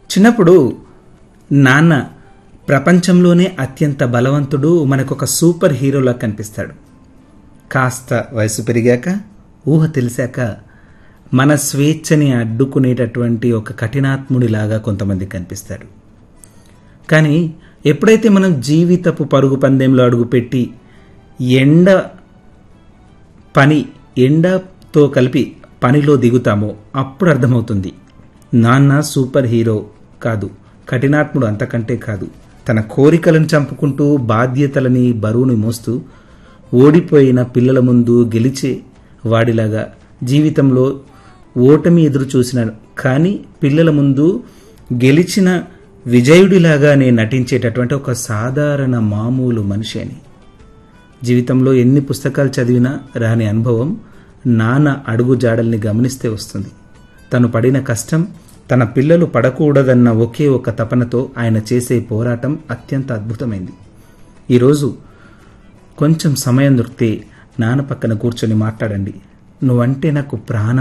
చిన్నప్పుడు నాన్న ప్రపంచంలోనే అత్యంత బలవంతుడు మనకొక సూపర్ హీరోలా కనిపిస్తాడు కాస్త వయసు పెరిగాక ఊహ తెలిసాక మన స్వేచ్ఛని అడ్డుకునేటటువంటి ఒక కఠినాత్ముడిలాగా కొంతమంది కనిపిస్తాడు కానీ ఎప్పుడైతే మనం జీవితపు పరుగు పందెంలో అడుగుపెట్టి ఎండ పని ఎండతో కలిపి పనిలో దిగుతామో అప్పుడు అర్థమవుతుంది నాన్న సూపర్ హీరో కాదు కఠినాత్ముడు అంతకంటే కాదు తన కోరికలను చంపుకుంటూ బాధ్యతలని బరువుని మోస్తూ ఓడిపోయిన పిల్లల ముందు గెలిచే వాడిలాగా జీవితంలో ఓటమి ఎదురు చూసినాడు కానీ పిల్లల ముందు గెలిచిన విజయుడిలాగా నేను నటించేటటువంటి ఒక సాధారణ మామూలు మనిషి అని జీవితంలో ఎన్ని పుస్తకాలు చదివినా రాని అనుభవం నాన్న అడుగు జాడల్ని గమనిస్తే వస్తుంది తను పడిన కష్టం తన పిల్లలు పడకూడదన్న ఒకే ఒక తపనతో ఆయన చేసే పోరాటం అత్యంత అద్భుతమైంది ఈరోజు కొంచెం సమయం దొరికితే నాన్న పక్కన కూర్చొని మాట్లాడండి నువ్వంటే నాకు ప్రాణం